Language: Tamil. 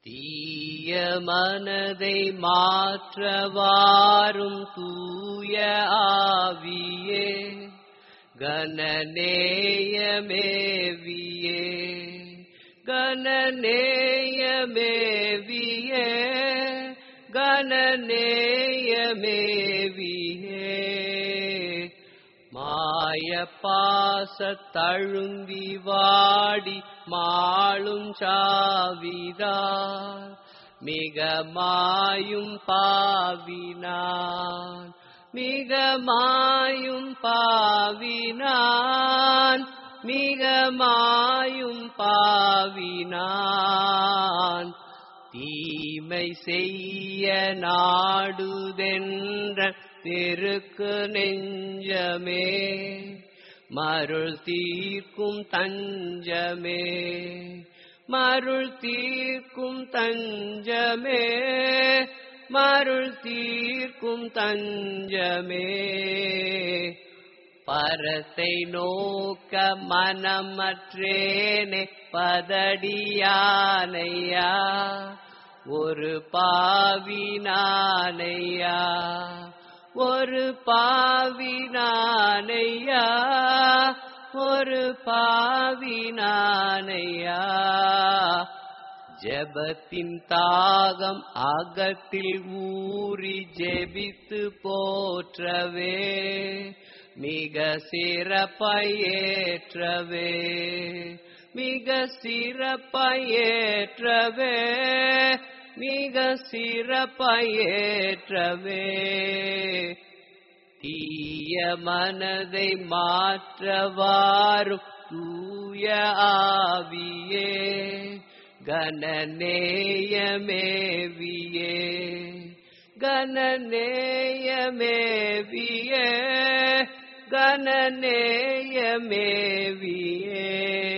தீய மனதை மாற்றவாரும் தூய ஆவியே கனநேயமேவியே கனநேயமேவியே கனநேயமேவியே மாய பாச தழும்பி வாடி மாளும் சாவிதார் மிக மாயும் பாவினான் மிக மாயும் பாவினான் மிக மாயும் பாவினான் தீமை செய்ய நாடுதென்ற தெருக்கு நெஞ்சமே மருள் தீர்க்கும் தஞ்சமே மருள் தீர்க்கும் தஞ்சமே மருள் தீர்க்கும் தஞ்சமே பரத்தை நோக்க மனமற்றேனே பதடியானையா ஒரு பாவினானையா ஒரு பாவினானையா ஒரு பாவினானையா ஜெபத்தின் தாகம் அகத்தில் ஊறி ஜெபித்து போற்றவே மிக சிறப்பையேற்றவே மிக சிறப்பையேற்றவே மிக சிறப்பையேற்றவே தீய மனதை மாற்றவாரும் தூய ஆவியே கனநேயமேவியே கனநேயமேவியே கனநேயமேவியே